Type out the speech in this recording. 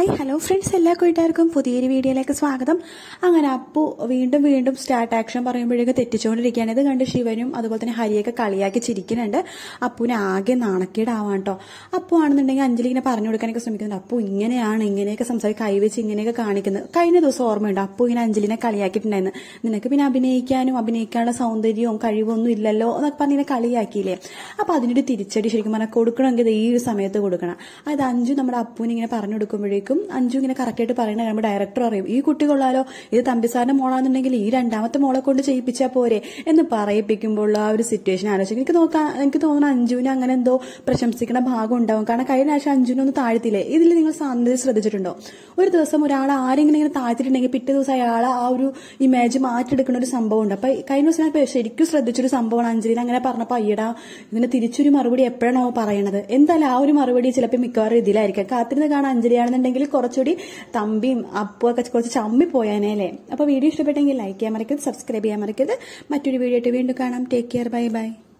hi hello friends എല്ലാ കൂട്ടുകാർക്കും പുതിയൊരു വീഡിയോയിലേക്ക് സ്വാഗതം അങ്ങനെ അപ്പു വീണ്ടും വീണ്ടും സ്റ്റാർട്ട് ആക്ഷൻ പറയുമ്പോഴേക്കും തെറ്റിച്ചുകൊണ്ടിരിക്കുകയാണ് ഇത് കണ്ട് ശിവനും അതുപോലെ തന്നെ ഹരിയൊക്കെ കളിയാക്കി ചിരിക്കുന്നുണ്ട് അപ്പുവിനെ ആകെ നാണക്കേടാവാൻ കേട്ടോ അപ്പു ആണെന്നുണ്ടെങ്കിൽ അഞ്ജലി ഇങ്ങനെ പറഞ്ഞു കൊടുക്കാനൊക്കെ ശ്രമിക്കുന്നുണ്ട് അപ്പു ഇങ്ങനെയാണ് ഇങ്ങനെയൊക്കെ സംസാരിച്ച് കൈവച്ച് ഇങ്ങനെയൊക്കെ കാണിക്കുന്നത് കഴിഞ്ഞ ദിവസം ഓർമ്മയുണ്ട് അപ്പു ഇങ്ങനെ അഞ്ജലിനെ കളിയാക്കിയിട്ടുണ്ടായിരുന്നു നിനക്ക് പിന്നെ അഭിനയിക്കാനും അഭിനയിക്കാനുള്ള സൗന്ദര്യവും കഴിവൊന്നും ഇല്ലല്ലോ എന്നൊക്കെ പറഞ്ഞ് ഇങ്ങനെ കളിയാക്കിയില്ലേ അപ്പൊ അതിനൊരു തിരിച്ചടി ശരിക്കും പറഞ്ഞാൽ കൊടുക്കണമെങ്കിൽ ഇത് ഈ ഒരു സമയത്ത് കൊടുക്കണം അതായത് അഞ്ചു നമ്മുടെ അപ്പുവിന് ഇങ്ങനെ പറഞ്ഞു കൊടുക്കുമ്പോഴേക്കും അഞ്ചു ഇങ്ങനെ കറക്റ്റായിട്ട് പറയണ നമ്മുടെ ഡയറക്ടർ അറിയും ഈ കുട്ടി കൊള്ളാലോ ഇത് തമ്പിസാറിന്റെ മോളാണെന്നുണ്ടെങ്കിൽ ഈ രണ്ടാമത്തെ മോളെ കൊണ്ട് ചെയ്യിപ്പിച്ചാൽ പോരെ എന്ന് പറയിപ്പിക്കുമ്പോൾ ആ ഒരു സിറ്റുവേഷൻ ആലോചിക്കും എനിക്ക് നോക്കാൻ എനിക്ക് തോന്നുന്നു അഞ്ജുവിന് അങ്ങനെ എന്തോ പ്രശംസിക്കുന്ന ഭാഗം ഉണ്ടാവും കാരണം കഴിഞ്ഞ പ്രാവശ്യം അഞ്ജുവിനെ ഒന്ന് താഴ്ത്തില്ലേ ഇതിൽ നിങ്ങൾ സാധ്യത ശ്രദ്ധിച്ചിട്ടുണ്ടോ ഒരു ദിവസം ഒരാൾ ആരെങ്കിലും ഇങ്ങനെ താഴ്ത്തിയിട്ടുണ്ടെങ്കിൽ പിറ്റേ ദിവസം അയാൾ ആ ഒരു ഇമേജ് മാറ്റിയെടുക്കുന്ന ഒരു സംഭവം ഉണ്ട് അപ്പൊ കഴിഞ്ഞ ദിവസം ഞാൻ ശരിക്കും ശ്രദ്ധിച്ചൊരു സംഭവമാണ് അഞ്ജലിനെ അങ്ങനെ പറഞ്ഞപ്പോ അയ്യടാ ഇതിന് തിരിച്ചൊരു മറുപടി എപ്പോഴാണോ പറയണത് എന്തായാലും ആ ഒരു മറുപടി ചിലപ്പോൾ മിക്കവാറും ഇതിലായിരിക്കും കാത്തിരുന്ന് കാണാൻ അഞ്ജലിയാണെന്നുണ്ടെങ്കിൽ കുറച്ചുകൂടി തമ്പിയും അപ്പും ഒക്കെ കുറച്ച് ചമ്മി പോയാനേ അല്ലേ അപ്പൊ വീഡിയോ ഇഷ്ടപ്പെട്ടെങ്കിൽ ലൈക്ക് ചെയ്യാൻ മറക്കരുത് സബ്സ്ക്രൈബ് ചെയ്യാൻ മറക്കരുത് മറ്റൊരു വീഡിയോ ആയിട്ട് വീണ്ടും കാണാം ടേക്ക് കെയർ ബൈ ബൈ